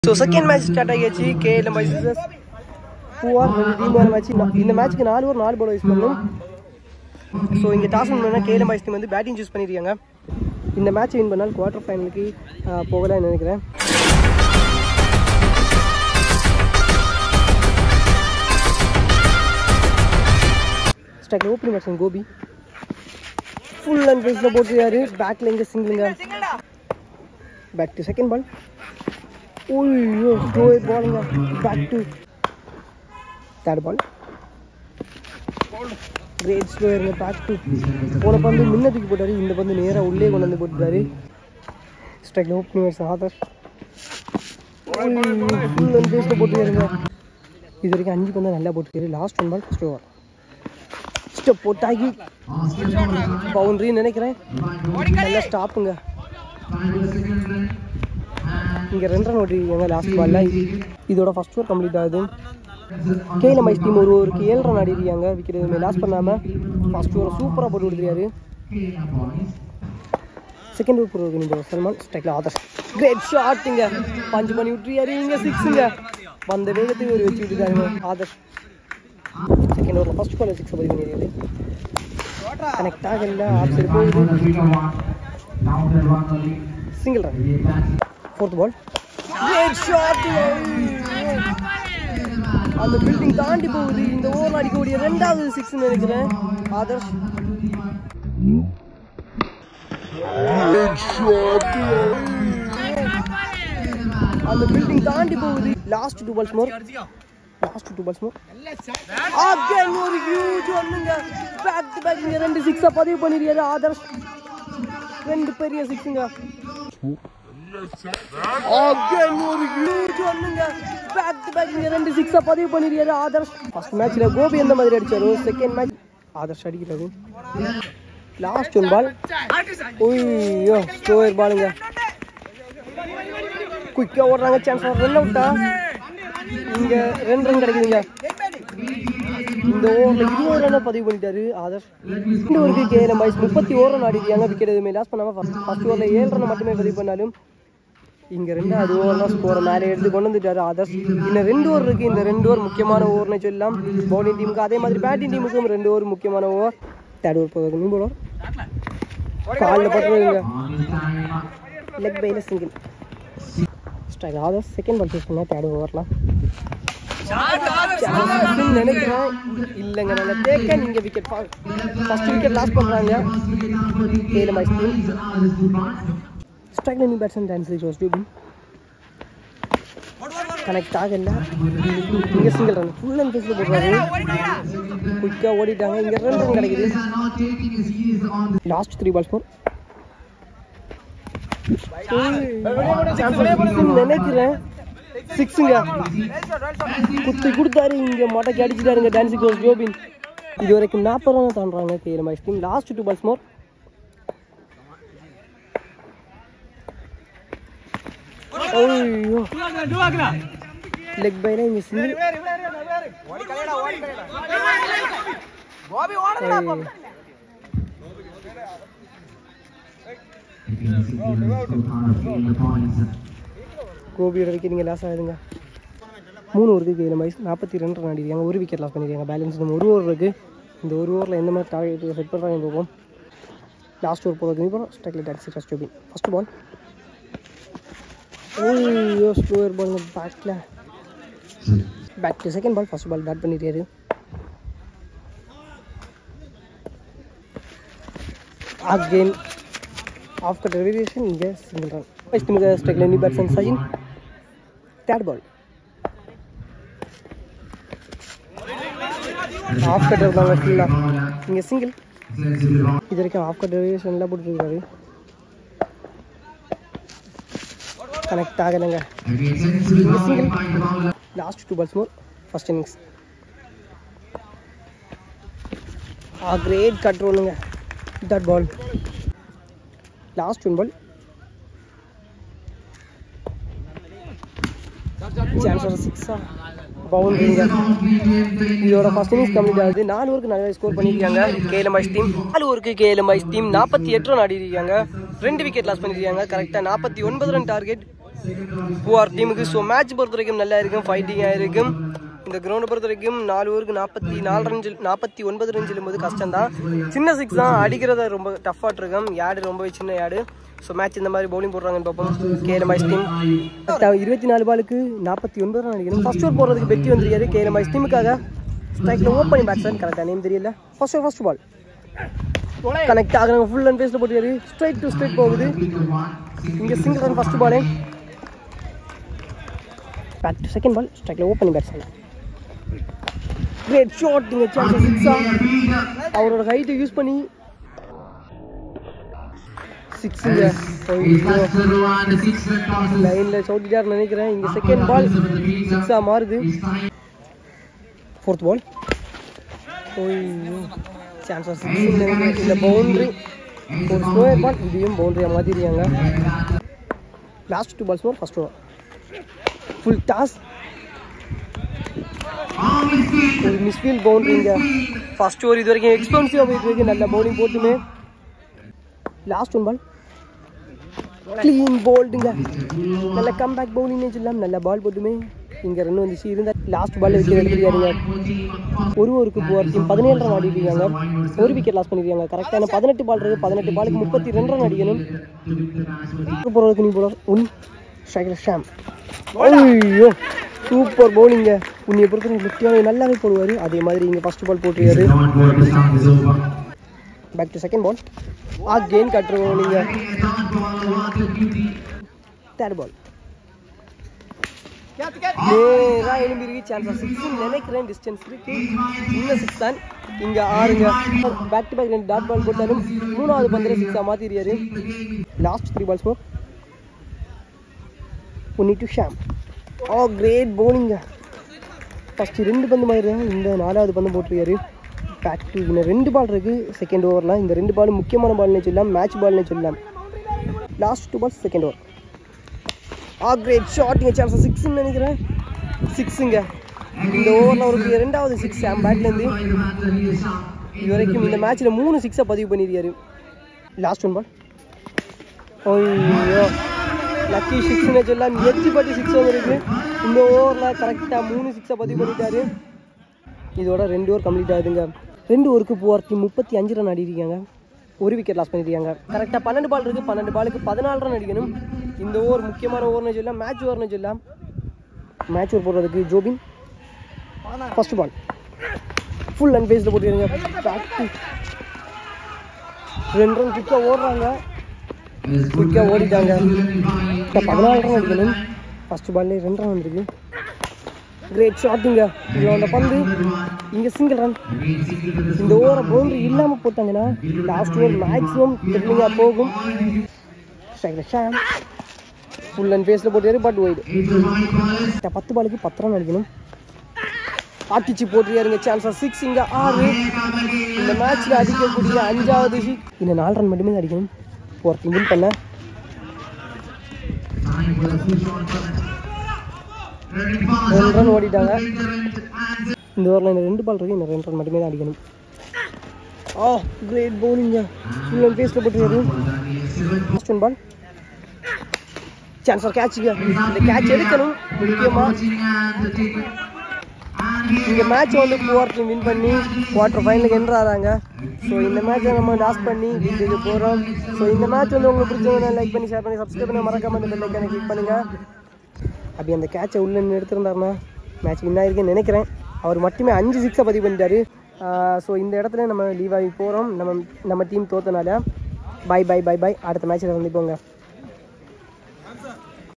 so second match start ஆகியாச்சு KLM versus Poovar ரெண்டு டீமான மேட்ச் இந்த மேட்ச்க்கு நாலு ஓவர் நாலு பால் யூஸ் பண்ணணும் ஸோ இங்கே டாஸ் பண்ணா கேஎல்எம் வைஸ் டீம் வந்து பேட்டிங் சூஸ் பண்ணியிருக்காங்க இந்த மேட்ச் வின் பண்ணால் குவார்டர் ஃபைனலுக்கு போகலாம்னு நினைக்கிறேன் ஸ்டாக்ல opening batsman Gopi full and ஃபேஸில் போட்டுருக்காரு பேக்கில் எங்கே சிங்கிளுங்க பேக் டு செகண்ட் பால் ஐயோ ஸ்லோ பாலுங்க back to third ball great slow இருங்க பேக் டு போன பந்து முன்ன தூக்கி போட்டாரு இந்த பந்து நேராக உள்ளே கொண்டு வந்து போட்டுட்டாரு ஸ்ட்ரைக்கில் ஓப்பனிங் வர்ஸ் ஆதர் ஃபுல் அண்ட் ஃபேஸில் போட்டுருக்காருங்க இது வரைக்கும் அஞ்சு பந்து நல்லா போட்டுருக்காரு last one ball first over step போட்டாகி பவுண்டரின்னு நினைக்கிறேன் நல்லா ஸ்டாப்புங்க இங்கே ரெண்டு ரன் ஓட்டிருக்காங்க லாஸ்ட் பால்ல இதோட ஃபர்ஸ்ட் ஓவர் கம்ப்ளீட் ஆகுது கேஎல் மைஸ் டீம் ஒரு ஓவருக்கு ஏழு ரன் ஆடி இருக்காங்க விக்கெட் எதுவுமே லாஸ் பண்ணாமல் ஃபர்ஸ்ட் ஓவர் சூப்பராக போட்டு கொடுத்துருக்காரு செகண்ட் ஓவர் போடுறது இந்த சல்மான் ஸ்ட்ரைக்கில் ஆதர்ஸ் கிரேட் ஷாட்டுங்க பஞ்சு பண்ணி விட்டுருக்காரு இங்கே சிக்ஸுங்க வந்த வேகத்துக்கு ஒரு வச்சு விட்டுருக்காருங்க ஆதர்ஸ் செகண்ட் ஓவரில் ஃபர்ஸ்ட் பால் சிக்ஸ் பதிவு பண்ணியிருக்காரு கனெக்ட் ஆகல ஆஃப் சைடு போகுது single run fourth ball great shot அந்த பில்டிங் தாண்டி போகுது இந்த ஓவர் அடிக்கக்கூடிய ரெண்டாவது சிக்ஸ் நினைக்கிறேன் ஆதர்ஷ் அந்த பில்டிங் தாண்டி போகுது last two balls more last two balls more again ஒரு ஹியூஜ் ஒன்னுங்க பேக் டு பேக் இங்க ரெண்டு சிக்ஸா பதிவு பண்ணிருக்காரு ஆதர்ஷ் ரெண்டு பெரிய சிக்ஸுங்க அகைன் ஒரு ஹியூஜ் ஒன்னுங்க பேக் டு பேக் இங்க ரெண்டு சிக்ஸா பதிவு பண்ணிருக்காரு ஆதர்ஷ் ஃபர்ஸ்ட் மேட்ச்ல கோபி எந்த மாதிரி அடிச்சாரு செகண்ட் மேட்ச் ஆதர்ஷ் அடிக்கிறது லாஸ்ட் ஒன் பால் ஐயோ ஸ்லோயர் பாலுங்க குயிக்கா ஓடுறாங்க சான்ஸ் ரன் அவுட்டா இங்க ரெண்டு ரன் கிடைக்குதுங்க இந்த ஓவரில் இருபது ரன் பதிவு பண்ணிட்டாரு ஆதர்ஷ் இந்த ஓவருக்கு கேஎல்எம் பாய்ஸ் முப்பத்தி ஓவர் ரன் ஆடிருக்காங்க விக்கெட் எதுவுமே லாஸ் பண்ணாம ஃபர்ஸ்ட் ஓவரில் ஏழு ரன் மட்டுமே பதிவு பண்ணாலும் இங்க ரெண்டாவது ஓவர்லாம் ஸ்கோரை மேலே எடுத்து கொண்டு வந்துட்டாரு ஆதர்ஷ் இன்னும் ரெண்டு ஓவர் இருக்கு இந்த ரெண்டு ஓவர் முக்கியமான ஓவர்னு சொல்லலாம் பவுலிங் டீமுக்கு அதே மாதிரி பேட்டிங் டீமுக்கும் ரெண்டு ஓவர் முக்கியமான ஓவர் தேர்ட் ஓவர் போகுது நீ போடுவோம் காலில் பட்டுருங்க லெக் பைல single strike Adarsh second ball choose பண்ணா தேர்ட் ஓவர்லாம் நினைக்கிறேன் இல்லைங்க நல்ல தேக்க நீங்க விக்கெட் ஃபர்ஸ்ட் விக்கெட் லாஸ் பண்றாங்க ஏழு மேட்ச் டீம் ஸ்ட்ரைக் நீ பேட்ஸ்மேன் டான்ஸ் ஜோஸ் டூபின் கனெக்ட் ஆகல இங்க சிங்கிள் ரன் ஃபுல் அண்ட் ஃபேஸ்ல போடுறாரு குயிக்கா ஓடிட்டாங்க இங்க ரெண்டு ரன் கிடைக்குது லாஸ்ட் த்ரீ பால்ஸ் ஃபோர் நினைக்கிறேன் சிக்ஸுங்க குத்தி கொடுத்தாரு இங்க மொட்டைக்கு அடிச்சுட்டாருங்க டான்சி கோஸ் ஜோபின் இது வரைக்கும் நாற்பது ரன் தாண்டுறாங்க KL match team last two balls more ஐயோ லெக் பைல இங்க சிங்கிள் கோபியோட விக்கெட் இங்கே லாஸ் ஆகுதுங்க மூணு ஓவருக்கு கேஎல் மைஸ் நாற்பத்தி ரெண்டு ரன் ஆடிருக்காங்க ஒரு விக்கெட் லாஸ் பண்ணியிருக்காங்க பேலன்ஸ் நம்ம ஒரு ஓவர் இருக்குது இந்த ஒரு ஓவரில் எந்த மாதிரி டார்கெட் செட் பண்ணுறாங்க பார்ப்போம் லாஸ்ட் ஓவர் போகிறது இப்போ ஸ்ட்ரைக்கில் டாக்ஸி ஃபஸ்ட் ஓபி ஃபஸ்ட் பால் ஐயோ ஸ்லோயர் பால் பேக்கில் back to second ball first ball bat பண்ணிருக்காரு அகெயின் ஆஃப் கட் வேரியேஷன் இங்கே சிங்கிள் ரன் ஃபஸ்ட் மிக ஸ்ட்ரைக்கில் new batsman Sajin third ball off cut இருந்தாங்க ஃபுல்லாக இங்கே சிங்கிள் இது வரைக்கும் ஆஃப் கட் வேரியேஷன்லாம் போட்டுருக்காரு கனெக்ட் ஆகலைங்க single last two balls more first innings a great கண்ட்ரோலுங்க that ball last one ball chance சிக்ஸா பவுண்டரிங்க இதோட ஃபர்ஸ்ட் இன்னிங்ஸ் கம்ப்ளீட் ஆகுது நாலு ஓவருக்கு நல்லா ஸ்கோர் பண்ணியிருக்காங்க கேஎல்எம் ஐஸ் டீம் நாலு ஓவருக்கு கேஎல்எம் ஐஸ் டீம் நாற்பத்தி எட்டு ரன் ஆடி இருக்காங்க ரெண்டு விக்கெட் லாஸ் பண்ணியிருக்காங்க கரெக்டாக நாற்பத்தி ஒன்பது ரன் டார்கெட் பூஆர் டீமுக்கு ஸோ மேட்ச் பொறுத்த வரைக்கும் நல்லா இருக்கும் ஃபைட்டிங்காக இருக்கும் இந்த கிரவுண்டை பொறுத்த வரைக்கும் நாலு ஓவருக்கு நாற்பத்தி நாலு ரன் நாற்பத்தி ஒன்பது ரன் செல்லும்போது கஷ்டம் தான் சின்ன சிக்ஸ் தான் அடிக்கிறத ரொம்ப டஃப்பாக இருக்கும் யாடு ரொம்பவே சின்ன யாடு ஸோ மேட்ச் இந்த மாதிரி பவுலிங் போடுறாங்கன்னு பார்ப்போம் கேஎல் ஐஸ் டீம் இருபத்தி நாலு பாலுக்கு நாற்பத்தி ஒன்பது ரன் அடிக்கணும் ஃபர்ஸ்ட் ஓவர் போடுறதுக்கு வெற்றி வந்திருக்காரு கேஎல் ஐஸ் டீமுக்காக ஸ்ட்ரைக்கில் ஓப்பனிங் பேட்ஸ்மேன் கரெக்டாக நேம் தெரியல first over first ball connect ஆகுறாங்க ஃபுல் அண்ட் ஃபேஸில் போட்டுக்காரு ஸ்ட்ரைட் டு ஸ்ட்ரைட் போகுது இங்கே சிங்கிள் ரன் ஃபர்ஸ்ட் பாலே பேட் டு செகண்ட் பால் ஸ்ட்ரைக்கில் ஓப்பனிங் பேட்ஸ்மேன் கிரேட் ஷாட் இங்கே சான்ஸ் சிக்ஸா அவரோட ஹைட்டை யூஸ் பண்ணி சிக்ஸுங்க லைனில் சவுட்டிட்டார் நினைக்கிறேன் இங்கே செகண்ட் பால் சிக்ஸாக மாறுது ஃபோர்த் பால் ஓய்யோ சான்ஸ் ஆஃப் சிக்ஸ் நினைக்கிறேன் இந்த பவுண்ட்ரி ஒரு ஸ்கோயர் பால் இதையும் பவுண்ட்ரியாக மாற்றிருக்காங்க last two balls first over full toss ஒரு மிஸ்ஃபீல் பவுண்டரிங்க ஃபர்ஸ்ட் ஓவர் இது வரைக்கும் எக்ஸ்பென்சிவாக போயிட்டு இருக்கு நல்ல பவுலிங் போட்டுமே லாஸ்ட் ஒன் பால் க்ளீன் போல்டுங்க நல்ல கம்பேக் பவுலிங் சொல்லலாம் நல்ல பால் போட்டுமே இங்கே ரன் வந்துச்சு இருந்தால் லாஸ்ட் பால் விக்கெட் எடுத்துருக்காருங்க ஒரு ஓவருக்கு போகிற டீம் பதினேழு ரன் ஆடிருக்காங்க ஒரு விக்கெட் லாஸ் பண்ணிருக்காங்க கரெக்டான பதினெட்டு பால் இருக்கு பதினெட்டு பாலுக்கு முப்பத்தி ரெண்டு ரன் அடிக்கணும் போகிறதுக்கு நீ போல உன் ஸ்ட்ரைக்கர் ஷாம் ஐயோ சூப்பர் பவுலிங்க உன்னைய பொறுத்த லெஃப்டியாக நல்லாவே போடுவார் அதே மாதிரி இங்கே ஃபர்ஸ்ட் பால் போட்டுருக்காரு back to second ball again கட்டுருவோம் நீங்கள் தேர்ட் பால் நேராக எழும்பிருக்கு சான்ஸ் சிக்ஸ் நினைக்கிறேன் டிஸ்டன்ஸ் இருக்கு இன்னும் சிக்ஸ் தான் இங்கே ஆறுங்க பேக் டு பேக் ரெண்டு டாட் பால் போட்டாலும் மூணாவது பந்தில் சிக்ஸாக மாற்றிருக்காரு லாஸ்ட் த்ரீ பால்ஸ் போ ஒன் டு ஷாம் ஓ கிரேட் பவுலிங்க ஃபஸ்ட்டு ரெண்டு பந்து மாதிரி இந்த நாலாவது பந்து போட்டிருக்காரு பேக் டு இன்னும் ரெண்டு பால் இருக்குது செகண்ட் ஓவரில் இந்த ரெண்டு பால் முக்கியமான பால்னு சொல்லலாம் மேட்ச் பால்னு சொல்லலாம் last two balls second over a great ஷாட்டிங்க சான்ஸ் சிக்ஸ்ன்னு நினைக்கிறேன் சிக்ஸுங்க இந்த ஓவரில் அவருக்கு ரெண்டாவது சிக்ஸ் என் பேட்லேருந்து இது வரைக்கும் இந்த மேட்ச்சில் மூணு சிக்ஸை பதிவு பண்ணியிருக்காரு லாஸ்ட் ஒன் பால் ஐயோ லக்கி சிக்ஸ்னு சொல்லலாம் எச்சு பட்டி சிக்ஸ் வந்துருக்கு இந்த ஓவரில் கரெக்டாக மூணு சிக்ஸை பதிவு பண்ணிட்டாரு இதோட ரெண்டு ஓவர் கம்ப்ளீட் ஆகுதுங்க ரெண்டு ஓவருக்கு போகிறதுக்கு முப்பத்தி அஞ்சு ரன் ஆடிருக்காங்க ஒரு விக்கெட் லாஸ் பண்ணியிருக்காங்க கரெக்டாக பன்னெண்டு பால் இருக்குது பன்னெண்டு பாலுக்கு பதினாலு ரன் அடிக்கணும் இந்த ஓவர் முக்கியமான ஓவர்னு சொல்லலாம் மேட்ச் ஓவர்னு சொல்லலாம் மேட்ச் ஓவர் போடுறதுக்கு Jobin first ball full and ஃபேஸில் போட்டுருங்க பேக் ரெண்டு ரன் குயிக்காக ஓடுறாங்க குயிக்காக ஓடிட்டாங்க இப்போ பதினாலு ரன் அடிக்கணும் ஃபர்ஸ்ட் பால்லே ரெண்டு ரன் வந்திருக்கு கிரேட் ஷாட்டுங்க இதில் அந்த பந்து இங்கே சிங்கிள் ரன் இந்த ஓவரை பவுண்டரி இல்லாமல் போட்டாங்கன்னா லாஸ்ட் ஓவர் மேக்ஸிமம் ட்ரிப்ளிங்காக போகும் ஷாம் ஃபுல் அண்ட் ஃபேஸில் போட்டாரு பட் ஒய்டு பத்து பாலுக்கு பத்து ரன் அடிக்கணும் ஆட்டிச்சு போட்டுருக்காருங்க சான்ஸாக சிக்ஸ் இங்கே ஆறு இந்த மேட்ச்சில் அடிக்கக்கூடிய அஞ்சாவது ஹிட் இந்த நாலு ரன் மட்டுமே தான் அடிக்கணும் ஒருத்தர் வின் பண்ண ரெண்டு ரன் ஓடிட்டாங்க இந்த ஓவரில் இந்த ரெண்டு பால் இருக்கு இந்த ரெண்டு ரன் மட்டுமே தான் அடிக்கணும் ஆ கிரேட் பவுலிங்க ஃபுல் அண்ட் ஃபேஸில் போட்டுருக்காரு first one ball chance for கேட்சுங்க இந்த கேட்ச் எடுக்கணும் முக்கியமாக இந்த மேட்ச் வந்து புவர் டீம் வின் பண்ணி குவார்டர் ஃபைனலுக்கு என்ட்ரு ஆகிறாங்க ஸோ இந்த மேட்ச்சை நம்ம லாஸ் பண்ணி வீட்டுக்கு போகிறோம் ஸோ இந்த மேட்ச் வந்து உங்களுக்கு பிடிச்சவங்க லைக் பண்ணி ஷேர் பண்ணி சப்ஸ்கிரைப் பண்ணி மறக்காம இந்த பெல் ஐக்கானை கிளிக் பண்ணுங்கள் அப்படி அந்த கேட்சை உள்ள நின்று எடுத்திருந்தாருன்னா மேட்ச் வின் ஆயிருக்குன்னு நினைக்கிறேன் அவர் மட்டுமே அஞ்சு சிக்ஸை பதிவு பண்ணிட்டாரு ஸோ இந்த இடத்துல நம்ம லீவ் ஆகி போகிறோம் நம்ம நம்ம டீம் தோத்தனால பை பை பை பை அடுத்த மேட்ச்சில் சந்திப்போங்க